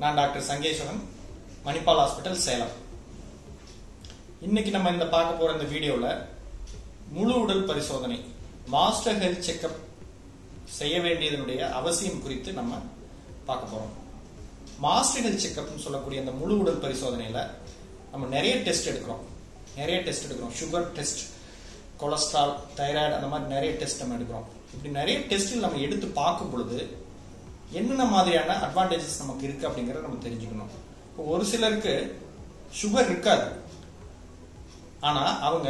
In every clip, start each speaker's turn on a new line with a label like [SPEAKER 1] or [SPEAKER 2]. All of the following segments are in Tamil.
[SPEAKER 1] நான் டாக்டர் சங்கேஸ்வரன் மணிப்பால் ஹாஸ்பிட்டல் சேலம் இன்னைக்கு நம்ம இந்த பார்க்க போற இந்த வீடியோல முழு உடல் பரிசோதனை மாஸ்டர் ஹெல்த் செக்அப் செய்ய வேண்டியதனுடைய அவசியம் குறித்து நம்ம பார்க்க போறோம் மாஸ்டர் ஹெல்த் செக்அப்னு சொல்லக்கூடிய அந்த முழு உடல் பரிசோதனையில நம்ம நிறைய டெஸ்ட் எடுக்கிறோம் நிறைய டெஸ்ட் எடுக்கிறோம் சுகர் டெஸ்ட் கொலஸ்ட்ரால் தைராய்டு அந்த மாதிரி நிறைய டெஸ்ட் நம்ம எடுக்கிறோம் இப்படி நிறைய டெஸ்ட் நம்ம எடுத்து பார்க்கும் பொழுது என்னென்ன மாதிரியான அட்வான்டேஜஸ் நமக்கு இருக்கு அப்படிங்கறத நம்ம தெரிஞ்சுக்கணும் இப்போ ஒரு சிலருக்கு சுகர் இருக்காது ஆனா அவங்க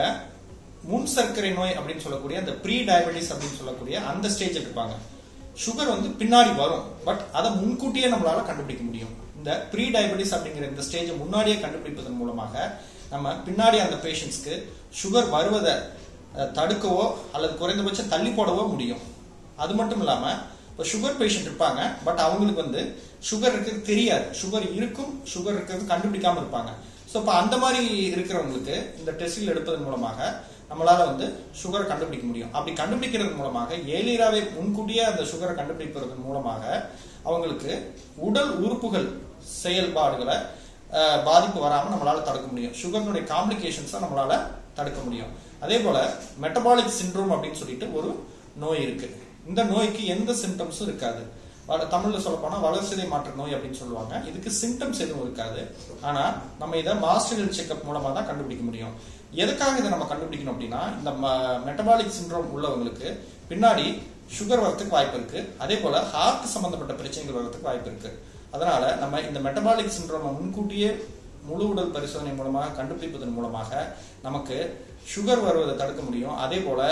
[SPEAKER 1] முன் சர்க்கரை நோய் அப்படின்னு சொல்லக்கூடிய அந்த ப்ரீ டயபெட்டிஸ் அப்படின்னு சொல்லக்கூடிய அந்த ஸ்டேஜ் இருப்பாங்க சுகர் வந்து பின்னாடி வரும் பட் அதை முன்கூட்டியே நம்மளால கண்டுபிடிக்க முடியும் இந்த ப்ரீ டயபெட்டிஸ் அப்படிங்கிற இந்த ஸ்டேஜை முன்னாடியே கண்டுபிடிப்பதன் மூலமாக நம்ம பின்னாடி அந்த பேஷண்ட்ஸ்க்கு சுகர் வருவதை அஹ், தடுக்கவோ அல்லது குறைந்தபட்சம் தள்ளி போடவோ முடியும் அது மட்டும் இல்லாம இப்போ சுகர் பேஷண்ட் இருப்பாங்க பட் அவங்களுக்கு வந்து சுகர் இருக்கிறது தெரியாது சுகர் இருக்கும் சுகர் இருக்கிறது கண்டுபிடிக்காம இருப்பாங்க ஸோ இப்போ அந்த மாதிரி இருக்கிறவங்களுக்கு இந்த டெஸ்டில் எடுப்பதன் மூலமாக நம்மளால வந்து சுகரை கண்டுபிடிக்க முடியும் அப்படி கண்டுபிடிக்கிறது மூலமாக ஏலியராவே முன்கூட்டியே அந்த சுகரை கண்டுபிடிப்பதன் மூலமாக அவங்களுக்கு உடல் உறுப்புகள் செயல்பாடுகளை அஹ், பாதிப்பு வராம நம்மளால தடுக்க முடியும் சுகர்னுடைய காம்ப்ளிகேஷன்ஸை நம்மளால தடுக்க முடியும் அதே போல மெட்டபாலிக் சிண்ட்ரோம் அப்படின்னு சொல்லிட்டு ஒரு நோய் இருக்கு இந்த நோய்க்கு எந்த சிம்டம்ஸும் இருக்காது வள- தமிழ்ல சொல்ல போனா வளர்சிதை மாற்ற நோய் அப்படின்னு சொல்லுவாங்க இதுக்கு சிம்டம்ஸ் எதுவும் இருக்காது ஆனா நம்ம இதை மாஸ்டர் செக்அப் மூலமா தான் கண்டுபிடிக்க முடியும் எதுக்காக இதை நம்ம கண்டுபிடிக்கணும் அப்படின்னா இந்த மெட்டபாலிக் சிண்ட்ரோம் உள்ளவங்களுக்கு பின்னாடி சுகர் வரதுக்கு வாய்ப்பு இருக்கு அதே போல ஹார்ட் சம்பந்தப்பட்ட பிரச்சனைகள் வரதுக்கு வாய்ப்பு இருக்கு அதனால நம்ம இந்த மெட்டபாலிக் சிண்ட்ரோமை முன்கூட்டியே முழு உடல் பரிசோதனை மூலமாக கண்டுபிடிப்பதன் மூலமாக நமக்கு சுகர் வருவதை தடுக்க முடியும் அதே போல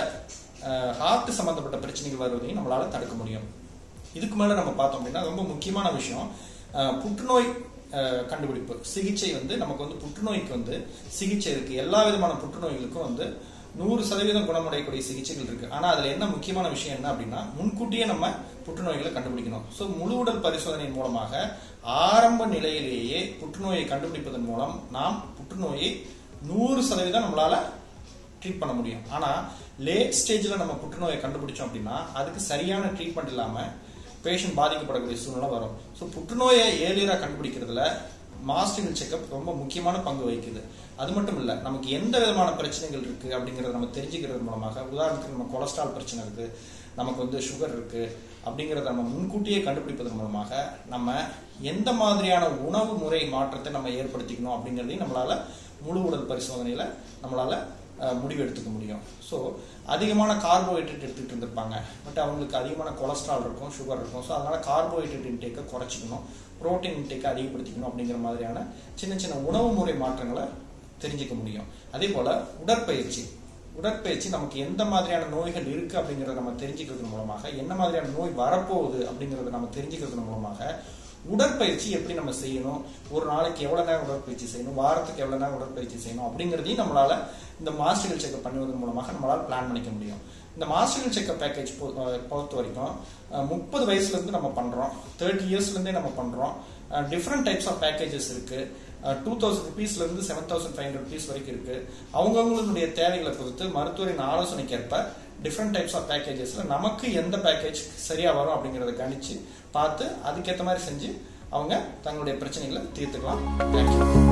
[SPEAKER 1] ஹார்ட் சம்பந்தப்பட்ட பிரச்சனைகள் வருவதையும் நம்மளால தடுக்க முடியும் இதுக்கு மேல நம்ம பார்த்தோம் அப்படின்னா ரொம்ப முக்கியமான விஷயம் அஹ், புற்றுநோய் அஹ், கண்டுபிடிப்பு சிகிச்சை வந்து நமக்கு வந்து புற்றுநோய்க்கு வந்து சிகிச்சை இருக்கு எல்லா விதமான புற்றுநோய்களுக்கும் வந்து நூறு சதவீதம் குணமடையக்கூடிய சிகிச்சைகள் இருக்கு ஆனா அதுல என்ன முக்கியமான விஷயம் என்ன அப்படின்னா முன்கூட்டியே நம்ம புற்றுநோய்களை கண்டுபிடிக்கணும் ஸோ முழு உடல் பரிசோதனை மூலமாக ஆரம்ப நிலையிலேயே புற்றுநோயை கண்டுபிடிப்பதன் மூலம் நாம் புற்றுநோயை நூறு சதவீதம் நம்மளால ட்ரீட் பண்ண முடியும் ஆனா லேட் ஸ்டேஜ்ல நம்ம புற்றுநோயை கண்டுபிடிச்சோம் அப்படின்னா அதுக்கு சரியான ட்ரீட்மெண்ட் இல்லாம பேஷண்ட் பாதிக்கப்படக்கூடிய சூழ்நிலை வரும் ஸோ புற்றுநோயை ஏர்லியரா கண்டுபிடிக்கிறதுல மாஸ்டிகல் செக்அப் ரொம்ப முக்கியமான பங்கு வகிக்குது அது மட்டும் இல்ல நமக்கு எந்த விதமான பிரச்சனைகள் இருக்கு அப்படிங்கறத நம்ம தெரிஞ்சுக்கிறது மூலமாக உதாரணத்துக்கு நம்ம கொலஸ்ட்ரால் பிரச்சனை இருக்கு நமக்கு வந்து சுகர் இருக்கு அப்படிங்கறத நம்ம முன்கூட்டியே கண்டுபிடிப்பதன் மூலமாக நம்ம எந்த மாதிரியான உணவு முறை மாற்றத்தை நம்ம ஏற்படுத்திக்கணும் அப்படிங்கறதையும் நம்மளால முழு உடல் பரிசோதனையில நம்மளால அஹ், முடிவு எடுத்துக்க முடியும் ஸோ அதிகமான கார்போஹைட்ரேட் எடுத்துட்டு இருந்திருப்பாங்க பட் அவங்களுக்கு அதிகமான கொலஸ்ட்ரால் இருக்கும் சுகர் இருக்கும் ஸோ அதனால கார்போஹைட்ரேட் இன்டேக்கை குறைச்சிக்கணும் புரோட்டீன் இன்டேக்கை அதிகப்படுத்திக்கணும் அப்படிங்கிற மாதிரியான சின்ன சின்ன உணவு முறை மாற்றங்களை தெரிஞ்சுக்க முடியும் அதே போல உடற்பயிற்சி உடற்பயிற்சி நமக்கு எந்த மாதிரியான நோய்கள் இருக்கு அப்படிங்கறத நம்ம தெரிஞ்சுக்கிறது மூலமாக என்ன மாதிரியான நோய் வரப்போகுது அப்படிங்கறத நம்ம தெரிஞ்சுக்கிறது மூலமாக உடற்பயிற்சி எப்படி நம்ம செய்யணும் ஒரு நாளைக்கு எவ்வளவு நேரம் உடற்பயிற்சி செய்யணும் வாரத்துக்கு எவ்வளவு நேரம் உடற்பயிற்சி செய்யணும் அப்படிங்கறதையும் நம்மளால இந்த மாஸ்டர்கள் செக்அப் பண்ணுவதன் மூலமாக நம்மளால பிளான் பண்ணிக்க முடியும் இந்த மாஸ்டர்கள் செக்அப் பேக்கேஜ் பொறுத்த வரைக்கும் முப்பது வயசுல இருந்து நம்ம பண்றோம் தேர்ட்டி இயர்ஸ்ல இருந்தே நம்ம பண்றோம் டிஃப்ரெண்ட் டைப்ஸ் ஆஃப் பேக்கேஜஸ் இருக்கு டூ தௌசண்ட் ருபீஸ்ல இருந்து seven thousand five hundred rupees வரைக்கும் இருக்கு அவங்கவுங்களுடைய தேவைகளை பொறுத்து மருத்துவரின் ஆலோசனைக்கேற்ப டிஃப்ரெண்ட் டைப்ஸ் ஆஃப் பேக்கேஜஸ்ல நமக்கு எந்த பேக்கேஜ் சரியா வரும் அப்படிங்கறத கணிச்சு பார்த்து அதுக்கேற்ற மாதிரி செஞ்சு அவங்க தங்களுடைய பிரச்சனைகளை தீர்த்துக்கலாம் தேங்க்யூ